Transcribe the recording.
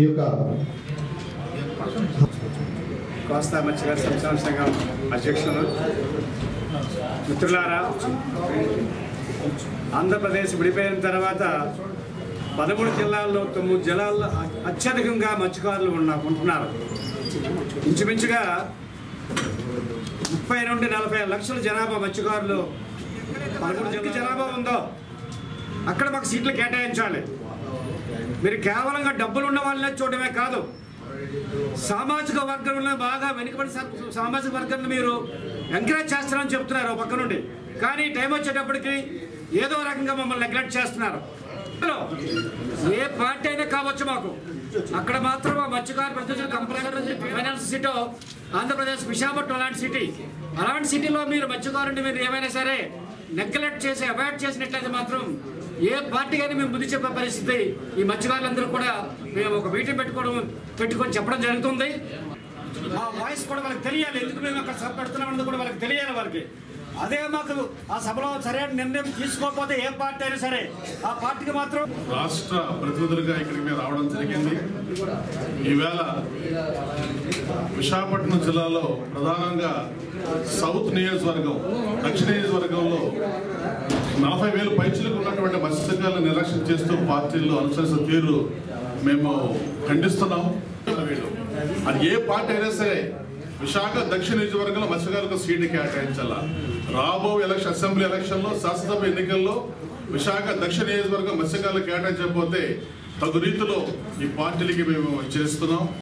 ఈ యొక్క కోస్తా మత్స్యకార సంక్షేమ సంఘం అధ్యక్షులు మిత్రులారా ఆంధ్రప్రదేశ్ విడిపోయిన తర్వాత పదమూడు జిల్లాల్లో తొమ్మిది జిల్లాల్లో అత్యధికంగా మత్స్యకారులు ఉన్న ఉంటున్నారు ఇంచుమించుగా ముప్పై నుండి నలభై లక్షల జనాభా మత్స్యకారులు పదమూడు జిల్లా జనాభా ఉందో అక్కడ మాకు సీట్లు కేటాయించాలి మీరు కేవలంగా డబ్బులు ఉన్న వాళ్ళనే చూడడమే కాదు సామాజిక వర్గంలో బాగా వెనుకబడి సా- సామాజిక వర్గాన్ని మీరు ఎంకరేజ్ చేస్తున్నారని చెప్తున్నారు ఒక పక్క నుండి కానీ టైం వచ్చేటప్పటికి ఏదో రకంగా మమ్మల్ని నెగ్లెక్ట్ చేస్తున్నారు ఏ పార్టీ అయినా కావచ్చు మాకు అక్కడ మాత్రం ఆ మత్స్యకారు ప్రతినిధులు compulsory finance city Andhra Pradesh Visakhapatnam అలాంటి సిటీ అలాంటి సిటీలో మీరు మత్స్యకారుని మీరు ఏమైనా సరే నెగ్లెక్ట్ చేసి అవాయిడ్ చేసినట్లయితే మాత్రం ఏ పార్టీకైనా మేము బుద్ధి చెప్పే పరిస్థితి ఈ మత్స్యకారులందరూ కూడా మేము ఒక మీటింగ్ పెట్టుకోవడం పెట్టుకొని చెప్పడం జరుగుతుంది ఆ వాయిస్ కూడా వాళ్ళకి తెలియాలి ఎందుకు మేము అక్కడ సభ పెడుతున్నామన్నది కూడా వాళ్ళకి తెలియాలి వాళ్ళకి అదే మాకు ఆ సభలో సరైన నిర్ణయం తీసుకోకపోతే ఏ పార్టీ అయినా సరే ఆ పార్టీకి మాత్రం రాష్ట్ర ప్రతినిధులుగా ఇక్కడికి మేము రావడం జరిగింది ఈవేళ విశాఖపట్నం జిల్లాలో ప్రధానంగా సౌత్ నియోజకవర్గం దక్షిణ నియోజకవర్గంలో నలభై వేల పైచులకు ఉన్నటువంటి మత్స్యకారులను నిర్లక్ష్యం చేస్తూ పార్టీలు అనుసరిస్తున్న తీరు మేము ఖండిస్తున్నాం అది ఏ పార్టీ అయినా సరే విశాఖ దక్షిణ నియోజకవర్గంలో మత్స్యకారులకు సీటు కేటాయించాల రాబో ఎలక్షన్ అసెంబ్లీ ఎలక్షన్లో శాసనసభ ఎన్నికల్లో విశాఖ దక్షిణ నియోజకవర్గం మత్స్యకారులు కేటాయించకపోతే తగు రీతిలో ఈ పార్టీలకి మేము చేస్తున్నాం